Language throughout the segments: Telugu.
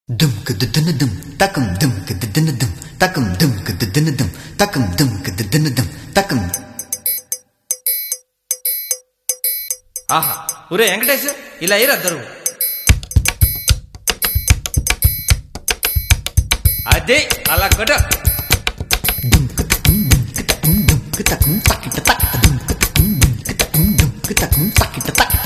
దుమ్కు దుద్దున దుమ్ తకం దుమ్కు దుద్దున దుమ్ తకం దుమ్కు దుద్దున దుమ్ తకం దుమ్కు దుద్దున దుమ్ తకం ఆహా ఒరే వెంకటేష్ ఇలా అయ్యి అద్దరు అదే అలా కొట్ట దుమ్కు తకం దుమ్కు తకం దుమ్కు తకం తకిట తకిట దుమ్కు తకం దుమ్కు తకం దుమ్కు తకం తకిట తకిట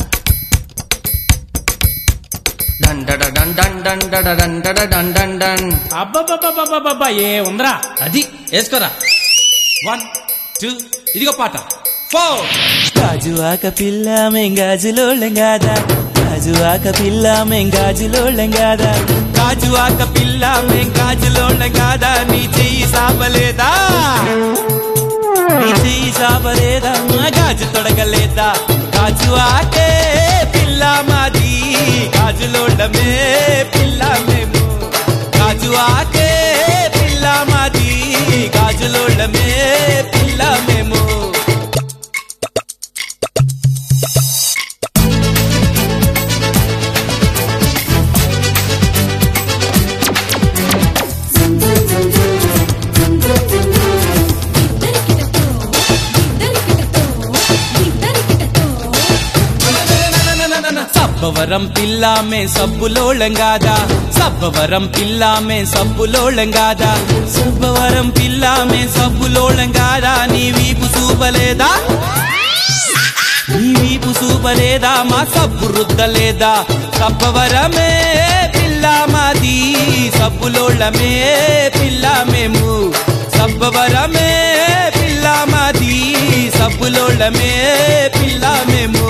డన్ డడ డన్ డన్ డన్ డడ డన్ డడ డన్ డన్ డన్ అబ్బబ్బబ్బబ్బబ్బబ్బా ఏ ఉందరా అది వేసుకోరా వన్ టూ ఇదిగో పాట ఫోర్ గాజు ఆక పిల్ల మెంగాజులోళ్ళం కాదా గాజు ఆక పిల్ల మెంగాజులోళ్ళం కాదా గాజు ఆక పిల్ల మెంగాజులోళ్ళం కాదా నీ చెయ్యి సాపలేదా నీ చెయ్యి సాపలేదా మా గాజు తొడగలేదా గాజు ఆకే పిల్ల మాది గాజులోళ్ళమే పిల్ల మేము గాజు ఆకే పిల్ల మాది గాజులోళ్ళమే పిల్ల మేము సబ్బవరం పిల్లామే సబ్బులోళం కాదా సబ్బవరం పిల్లామే సబ్బులోళం కాదా సబ్బవరం పిల్లామే సబ్బులోళం కాదా నీ వీపు చూపలేదా నీ వీపు చూపలేదా మా సబ్బు రుద్దలేదా సబ్బవరమే పిల్ల మాది సబ్బులోళమే పిల్ల మేము సబ్బవరమే పిల్ల మాది సబ్బులోళమే పిల్ల మేము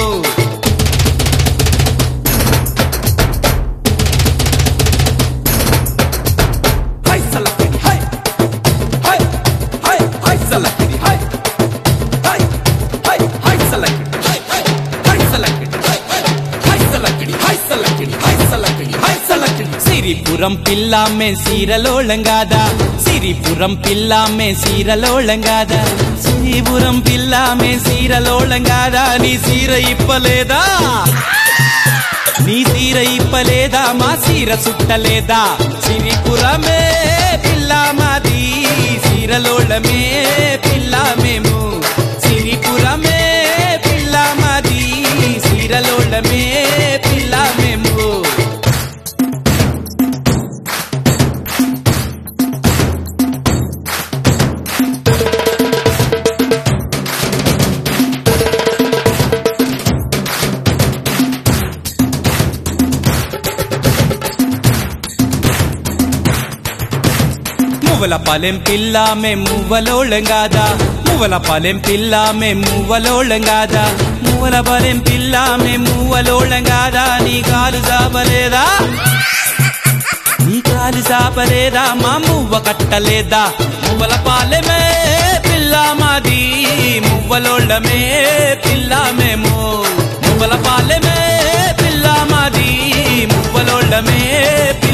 Hai salakini hai hai hai hai salakini hai hai hai hai salakini hai hai hai salakini hai hai hai salakini hai salakini hai salakini hai salakini Siripuram పిల్లామే సీరలోళంగాదా Siripuram పిల్లామే సీరలోళంగాదా Siripuram పిల్లామే సీరలోళంగాదా నీ సీర ఇప్పలేదా నీ సీర ఇప్పలేదా మా సీర సుట్టలేదా సిరిపురమే పిల్ల మాది సీరలోళమే పిల్ల మేము సిరిపురమే పిల్ల మాది సీరలోళమే పిల్ల మేము మువ్వల పాలెం పిల్ల మే మువ్వలోళం కాదా మువ్వల పాలెం పిల్ల మే మువ్వలోళం కాదా మువ్వల పాలెం పిల్ల మే మువ్వలోళం కాదా నీ కాలు చాపలేదా నీ కాలు చాపలేదా మా మువ్వ కట్టలేదా మువ్వల పాలెమే పిల్ల మాది మువ్వలోళ్ళమే పిల్ల మేము మువ్వల పాలెమే పిల్ల మాది మువ్వలోళ్ళమే